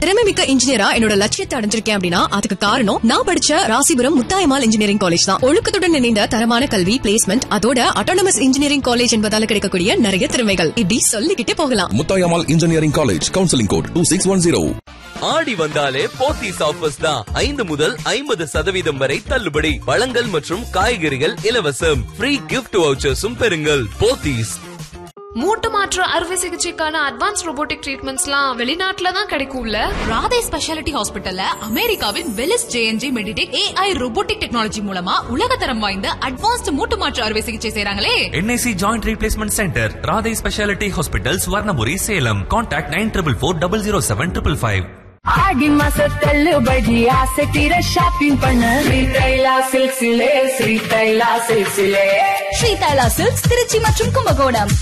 திறமை மிக்க இன்ஜினியரா என்னோட லட்சியத்தை அடைஞ்சிருக்கேன் அப்படின்னா அதுக்கு காரணம் நான் படிச்ச ராசிபுரம் முத்தாயமால் இன்ஜினியரிங் காலேஜ் தான் ஒழுக்கத்துடன் இணைந்த தரமான கல்வி பிளேஸ்மெண்ட் அதோட அட்டானமஸ் இன்ஜினியரிங் காலேஜ் என்பதால கிடைக்கக்கூடிய நிறைய திறமைகள் இப்படி சொல்லிக்கிட்டே போகலாம் Muthayammal engineering college counselling code two six one zero Aadi வந்தாலே போத்தீஸ் ஆஃபர்ஸ் தான் ஐந்து முதல் ஐம்பது சதவீதம் வரை தள்ளுபடி பழங்கள் மற்றும் காய்கறிகள் இலவசம் ஃப்ரீ கிஃப்ட் வவுச்சர்ஸும் பெறுங்கள் போத்தீஸ் மூட்டு மாற்று அறுவை சிகிச்சைக்கான அட்வான்ஸ் ரோபோட்டிக் ட்ரீட்மெண்ட்ஸ்லாம் வெளிநாட்டுல தான் கிடைக்கும்ல ராதே ஸ்பெஷாலிட்டி ஹாஸ்பிட்டல்ல அமெரிக்காவின் வெலிஸ் ஜேஎன்ஜி மெடிடேட் ஏஐ ரோபோட்டிக் டெக்னாலஜி மூலமா உலகத்தரம் வாய்ந்த அட்வான்ஸ்ட் மூட்டு மாற்று அறுவை சிகிச்சை செய்றாங்களே NIC joint replacement centre Radhai speciality hospital Swarnapuri Salem contact nine triple four double zero seven triple five Aadi மாச தள்ளுபடி ஆசை தீர ஷாப்பிங் பண்ண ஸ்ரீதைலா சில்க்ஸிலே ஸ்ரீதைலா சில்க்ஸிலே ஸ்ரீ தைலா சில்க்ஸ் திருச்சி மற்றும் கும்பகோணம்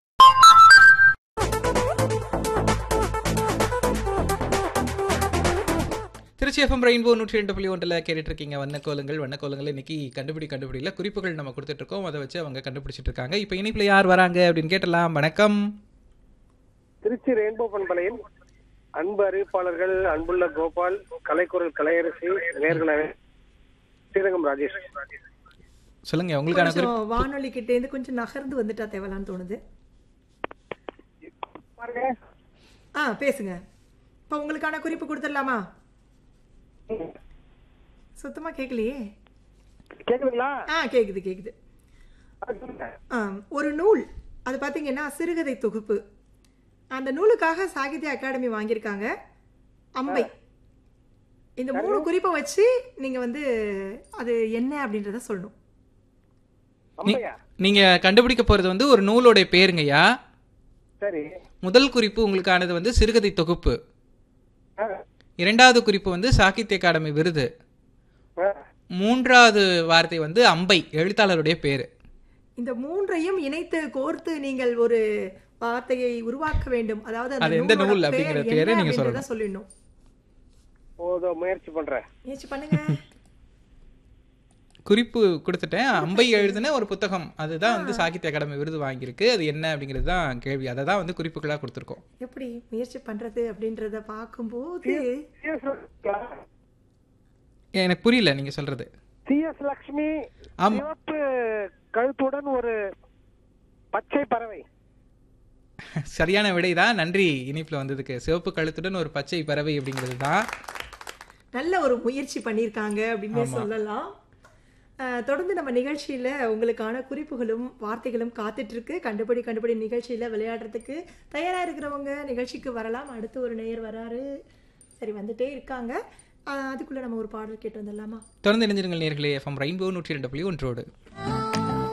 திருச்சி எஃப்எம் ரெயின்போ நூற்றி ரெண்டு புள்ளி ஒன்றில் கேட்டுட்டு இருக்கீங்க வண்ணக்கோலங்கள் வண்ணக்கோலங்கள் இன்னைக்கு கண்டுபிடி கண்டுபிடியில் குறிப்புகள் நம்ம கொடுத்துட்டு இருக்கோம் அதை வச்சு அவங்க கண்டுபிடிச்சிட்டு இருக்காங்க இப்போ இனிப்பில் யார் வராங்க அப்படின்னு கேட்டலாம் வணக்கம் திருச்சி ரெயின்போ பண்பலையில் அன்பு அறிவிப்பாளர்கள் அன்புள்ள கோபால் கலைக்குரல் கலையரசி நேர்களாக ஸ்ரீரங்கம் ராஜேஷ் சொல்லுங்க உங்களுக்கான குறிப்பு கொஞ்சம் வானொலி கிட்ட இருந்து கொஞ்சம் நகர்ந்து வந்துட்டா தேவலான்னு தோணுது பாருங்க ஆ பேசுங்க இப்போ உங்களுக்கான குறிப்பு கொடுத்துடலாமா சுத்தமா கேட்கலையே கேக்குதுங்களா ஆ கேக்குது கேக்குது ஆ, ஒரு நூல் அது பார்த்தீங்கன்னா சிறுகதை தொகுப்பு அந்த நூலுக்காக சாகித்ய அகாடமி வாங்கியிருக்காங்க அம்பை இந்த மூணு குறிப்பை வச்சு நீங்க வந்து அது என்ன அப்படின்றத சொல்லணும் நீ- நீங்க கண்டுபிடிக்க போறது வந்து ஒரு நூலோட பேருங்கய்யா சரி முதல் குறிப்பு உங்களுக்கானது வந்து சிறுகதை தொகுப்பு ஆ, இரண்டாவது குறிப்பு வந்து சாகித்ய அகாடமி விருது ஆ. மூன்றாவது வார்த்தை வந்து அம்பை எழுத்தாளருடைய பேரு இந்த மூன்றையும் இணைத்து கோர்த்து நீங்கள் ஒரு வார்த்தையை உருவாக்க வேண்டும் அதாவது அந்த அது எந்த நூலோட நூல் அப்படிங்கிற பெயர் பேரை என்ன நீங்க அப்படின்றத சொல்லணும். சொல்லிடணும் ஓதோ முயற்சி பண்றேன் முயற்சி பண்ணுங்க குறிப்பு கொடுத்துட்டேன் அம்பை எழுதின ஒரு புத்தகம் அதுதான் வந்து சாகித்ய அகாடமி விருது வாங்கியிருக்கு அது என்ன அப்படிங்கிறது தான் கேள்வி அதை தான் வந்து குறிப்புகளாக கொடுத்துருக்கோம் எப்படி முயற்சி பண்றது அப்படின்றத பார்க்கும்போது எனக்கு புரியல நீங்க சொல்றது சிஎஸ் லக்ஷ்மி ஆமா. சிவப்பு கழுத்துடன் ஒரு பச்சை பறவை சரியான விடை தான் நன்றி இனிப்பில் வந்ததுக்கு சிவப்பு கழுத்துடன் ஒரு பச்சை பறவை அப்படிங்கிறது தான் நல்ல ஒரு முயற்சி பண்ணியிருக்காங்க அப்படின்னு சொல்லலாம் அஹ், தொடர்ந்து நம்ம நிகழ்ச்சியில உங்களுக்கான குறிப்புகளும் வார்த்தைகளும் காத்துட்டு இருக்கு கண்டுபிடி கண்டுபிடி நிகழ்ச்சியில விளையாடுறதுக்கு தயாரா இருக்கிறவங்க நிகழ்ச்சிக்கு வரலாம் அடுத்து ஒரு நேயர் வராரு சரி வந்துட்டே இருக்காங்க அஹ், அதுக்குள்ள நம்ம ஒரு பாடல் கேட்டு வந்துடலாமா தொடர்ந்து இணைஞ்சிருங்கள் நேர்களே எஃப்எம் ரெயின்போ நூற்றி ரெண்டு புள்ளி ஒன்றோடு